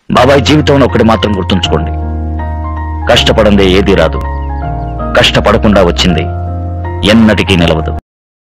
బాబాయ్ జీవితంలో ఒకటి మాత్రం గుర్తుంచుకోండి కష్టపడందే ఏది రాదు కష్టపడకుండా వచ్చింది ఎన్నటికీ నిలవదు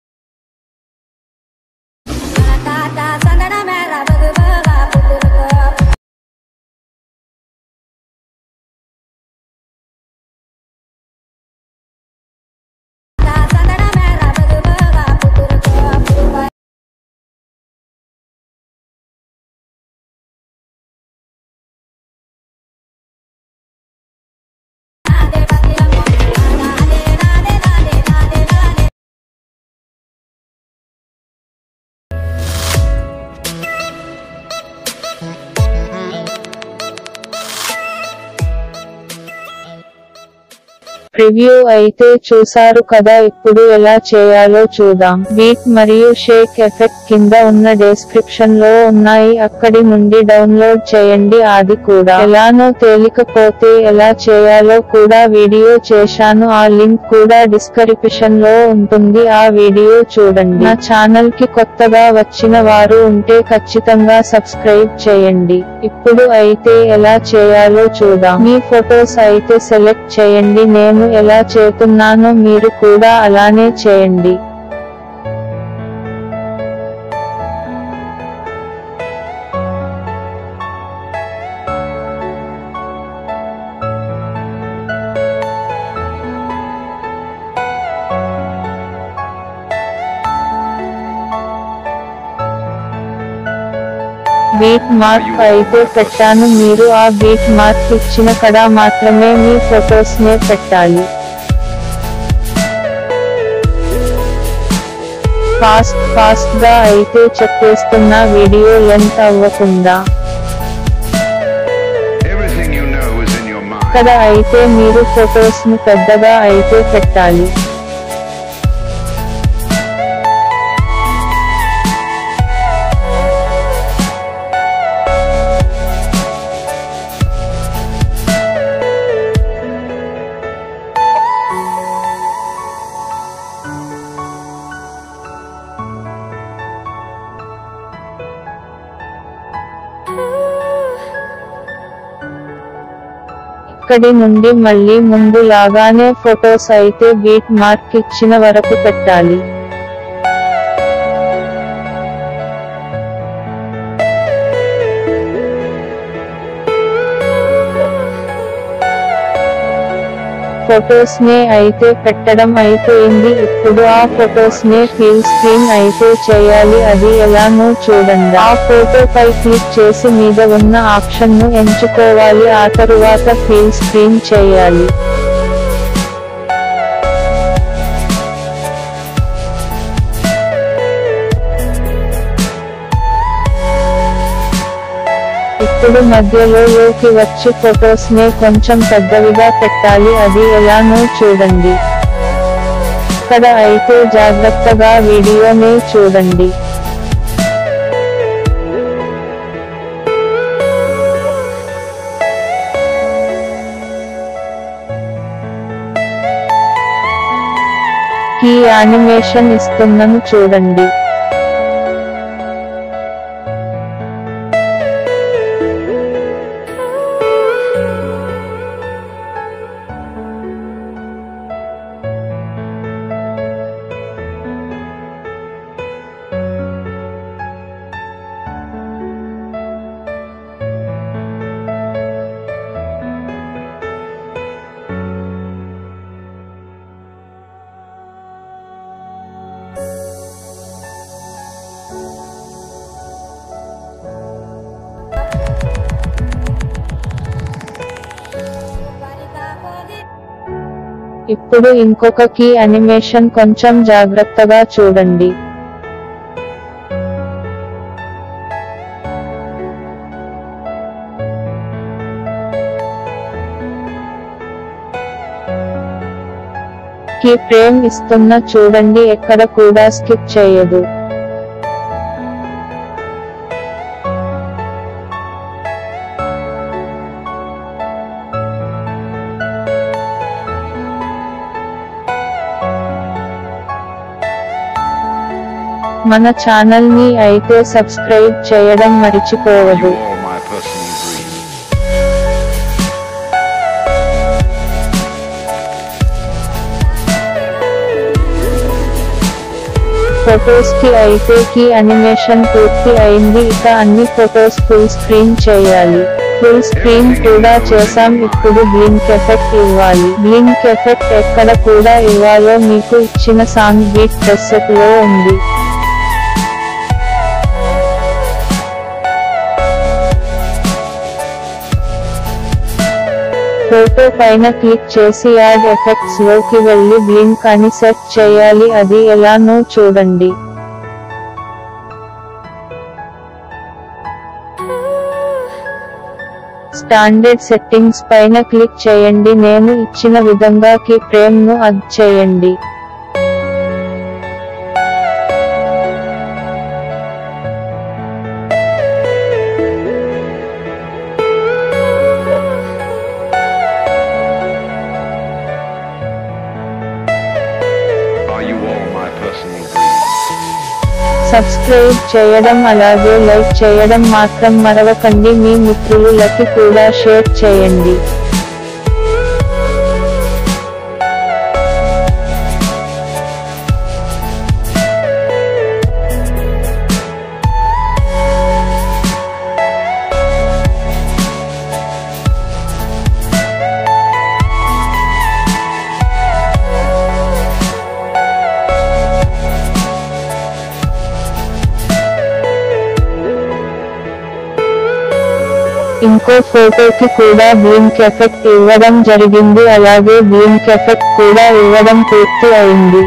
రివ్యూ అయితే చూసారు కదా ఇప్పుడు ఎలా చేయాలో చూద్దాం బీట్ మరియు షేక్ ఎఫెక్ట్ కింద ఉన్న డెస్క్రిప్షన్ లో ఉన్నాయి అక్కడి నుండి డౌన్లోడ్ చేయండి అది కూడా ఎలానో తేలికపోతే ఎలా చేయాలో కూడా వీడియో చేశాను ఆ లింక్ కూడా డిస్క్రిప్షన్ లో ఉంటుంది ఆ వీడియో చూడండి నా ఛానల్ కి కొత్తగా వచ్చిన వారు ఉంటే ఖచ్చితంగా సబ్స్క్రైబ్ చేయండి ఇప్పుడు అయితే ఎలా చేయాలో చూద్దాం మీ ఫొటోస్ అయితే సెలెక్ట్ చేయండి నేను ఎలా చేస్తున్నానో మీరు కూడా అలానే చేయండి బీట్ మార్క్ అయితే పెట్టాను మీరు ఆ బీట్ మార్క్ ఇచ్చిన కడ మాత్రమే మీ ఫొటోస్ నే పెట్టాలి ఫాస్ట్ ఫాస్ట్ గా అయితే చెప్పేస్తున్న వీడియో లెంత్ అవ్వకుండా Everything you know is in your mind. ఇక్కడ అయితే మీరు ఫొటోస్ ను పెద్దగా అయితే పెట్టాలి ఇక్కడి నుండి మళ్ళీ ముందు లాగానే ఫొటోస్ అయితే బీట్ మార్క్ ఇచ్చిన వరకు పెట్టాలి ఫొటోస్ నే అయితే పెట్టడం అయిపోయింది ఇప్పుడు ఆ ఫొటోస్ నే ఫిల్ స్క్రీన్ అయితే చేయాలి అది ఎలానో చూడండి ఆ ఫోటో పై క్లిక్ చేసి మీద ఉన్న ఆప్షన్ ను ఎంచుకోవాలి ఆ తరువాత ఫిల్ స్క్రీన్ చేయాలి ఇప్పుడు మధ్యలో లోకి వచ్చి ఫొటోస్ నే కొంచెం పెద్దవిగా పెట్టాలి అది ఎలానో చూడండి ఇక్కడ అయితే జాగ్రత్తగా వీడియోనే చూడండి ఈ యానిమేషన్ ఇస్తున్నను చూడండి ఇప్పుడు ఇంకొక కీ అనిమేషన్ కొంచెం జాగ్రత్తగా చూడండి కీ ఫ్రేమ్ ఇస్తున్న చూడండి ఎక్కడ కూడా స్కిప్ చేయదు మన ఛానల్ ని అయితే సబ్స్క్రైబ్ చేయడం మర్చిపోవద్దు You are my personal dream. Photos కి అయితే కీ అనిమేషన్ పూర్తి అయింది ఇక అన్ని ఫొటోస్ ఫుల్ స్క్రీన్ చేయాలి ఫుల్ స్క్రీన్ కూడా చేసాం ఇప్పుడు బ్లింక్ ఎఫెక్ట్ ఇవ్వాలి బ్లింక్ ఎఫెక్ట్ ఎక్కడ కూడా ఇవ్వాలో మీకు ఇచ్చిన సాంగ్ బీట్ ప్రెసెట్ లో ఉంది ఫోటో పైన క్లిక్ చేసి యాడ్ ఎఫెక్ట్స్ లోకి వెళ్ళి బ్లింక్ అని సెట్ చేయాలి అది ఎలానో చూడండి స్టాండర్డ్ సెట్టింగ్స్ పైన క్లిక్ చేయండి నేను ఇచ్చిన విధంగా కీ ఫ్రేమ్ ను అద్ చేయండి Are you all my personal dreams? Subscribe చేయడం అలాగే లైక్ చేయడం మాత్రం మరవకండి మీ మిత్రులకి కూడా షేర్ చేయండి ఇంకో ఫోటోకి కూడా బ్లింక్ ఎఫెక్ట్ ఇవ్వడం జరిగింది అలాగే బ్లింక్ ఎఫెక్ట్ కూడా ఇవ్వడం పూర్తి అయింది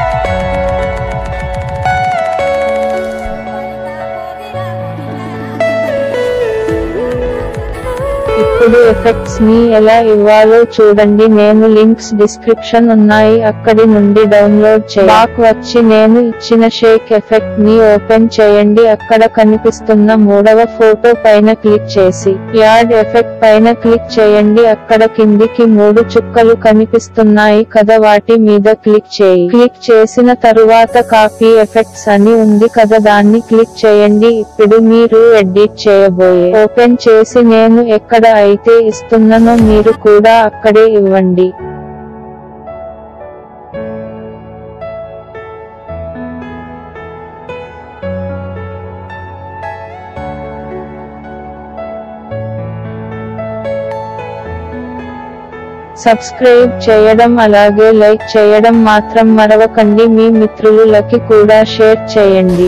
ఇప్పుడు ఎఫెక్ట్స్ ని ఎలా ఇవ్వాలో చూడండి నేను లింక్స్ డిస్క్రిప్షన్ ఉన్నాయి అక్కడి నుండి డౌన్లోడ్ చేయాక్ వచ్చి నేను ఇచ్చిన షేక్ ఎఫెక్ట్ ని ఓపెన్ చేయండి అక్కడ కనిపిస్తున్న మూడవ ఫోటో పైన క్లిక్ చేసి యాడ్ ఎఫెక్ట్ పైన క్లిక్ చేయండి అక్కడ కిందికి మూడు చుక్కలు కనిపిస్తున్నాయి కదా వాటి మీద క్లిక్ చేయి క్లిక్ చేసిన తరువాత కాపీ ఎఫెక్ట్స్ అని ఉంది కదా దాన్ని క్లిక్ చేయండి ఇప్పుడు మీరు ఎడిట్ చేయబోయే ఓపెన్ చేసి నేను ఎక్కడ అయితే ఇస్తున్నానో మీరు కూడా అక్కడే ఇవ్వండి సబ్స్క్రైబ్ చేయడం అలాగే లైక్ చేయడం మాత్రం మరవకండి మీ మిత్రులకి కూడా షేర్ చేయండి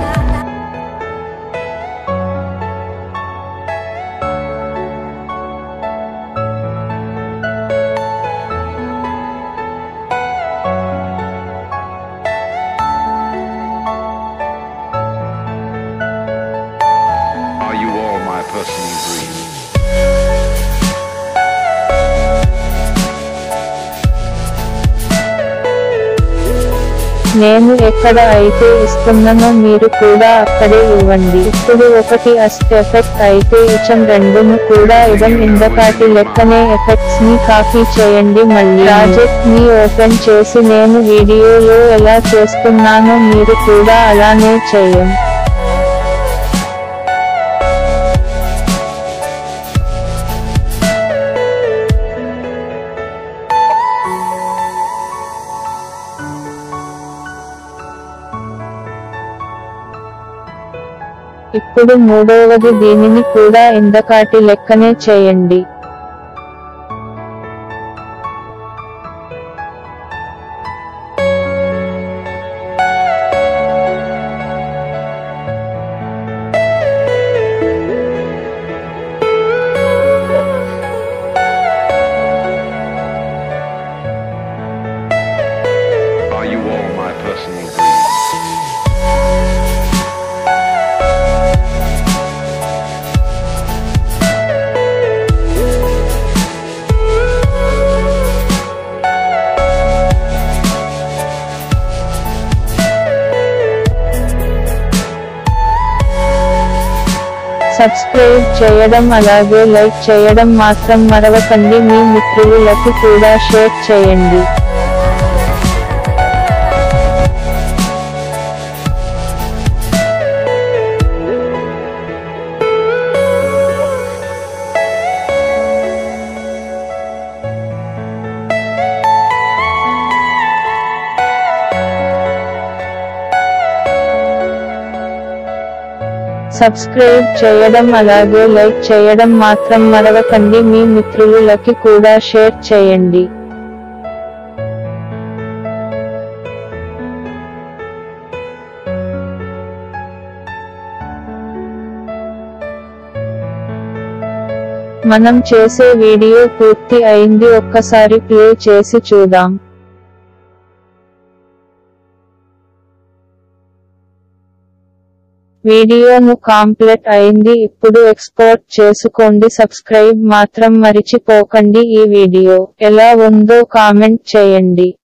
Are you all my personal dreams? నేను ఎక్కడ అయితే ఇస్తున్నానో మీరు కూడా అక్కడే ఇవ్వండి ఇప్పుడు ఒకటి అస్ట్ ఎఫెక్ట్ అయితే ఇచం రెండును కూడా ఇవ్వం ఇందకాటి లెక్కనే ఎఫెక్ట్స్ ని కాపీ చేయండి మళ్ళీ ప్రాజెక్ట్ ని ఓపెన్ చేసి నేను వీడియోలో ఎలా చేస్తున్నానో మీరు కూడా అలానే చేయం ఇప్పుడు మూడవది దీనిని కూడా ఇందకాటి లెక్కనే చేయండి Are you all my personal dreams? Subscribe చేయడం అలాగే లైక్ చేయడం మాత్రం మరవకండి మీ మిత్రులకి కూడా షేర్ చేయండి సబ్స్క్రైబ్ చేయడం అలాగే లైక్ చేయడం మాత్రం మరవకండి మీ మిత్రులకి కూడా షేర్ చేయండి మనం చేసే వీడియో పూర్తి అయింది ఒక్కసారి ప్లే చేసి చూద్దాం వీడియోను కాంప్లెట్ అయింది ఇప్పుడు ఎక్స్పోర్ట్ చేసుకోండి సబ్స్క్రైబ్ మాత్రం మరిచిపోకండి ఈ వీడియో ఎలా ఉందో కామెంట్ చేయండి